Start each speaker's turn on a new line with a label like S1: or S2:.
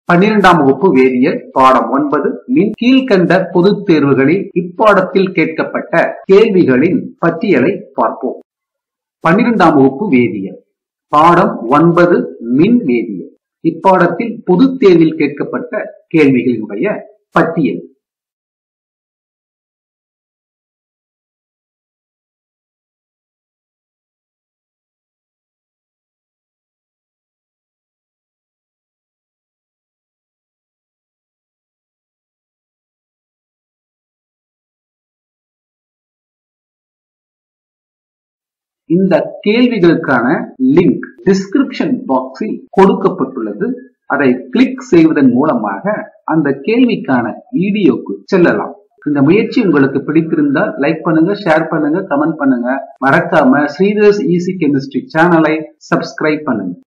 S1: பன்னிரெண்டாம் வகுப்பு வேதியியல் பாடம் ஒன்பது மின் கீழ்கண்ட பொதுத் தேர்வுகளில் இப்பாடத்தில் கேட்கப்பட்ட கேள்விகளின் பட்டியலை பார்ப்போம் பன்னிரெண்டாம் வகுப்பு வேதியியல் பாடம் ஒன்பது மின் வேதியியல் இப்பாடத்தில் பொதுத் தேர்வில் கேட்கப்பட்ட கேள்விகளினுடைய பட்டியல் இந்த கேள்விகளுக்கான லிங்க் டிஸ்கிரிப்ஷன் பாக்ஸில் கொடுக்கப்பட்டுள்ளது அதை கிளிக் செய்வதன் மூலமாக அந்த கேள்விக்கான வீடியோக்கு செல்லலாம் இந்த முயற்சி உங்களுக்கு பிடித்திருந்தால் லைக் பண்ணுங்க ஷேர் பண்ணுங்க கமெண்ட் பண்ணுங்க மறக்காம ஸ்ரீதர்ஸ் ஈஸி கெமிஸ்ட்ரி சேனலை சப்ஸ்கிரைப் பண்ணுங்க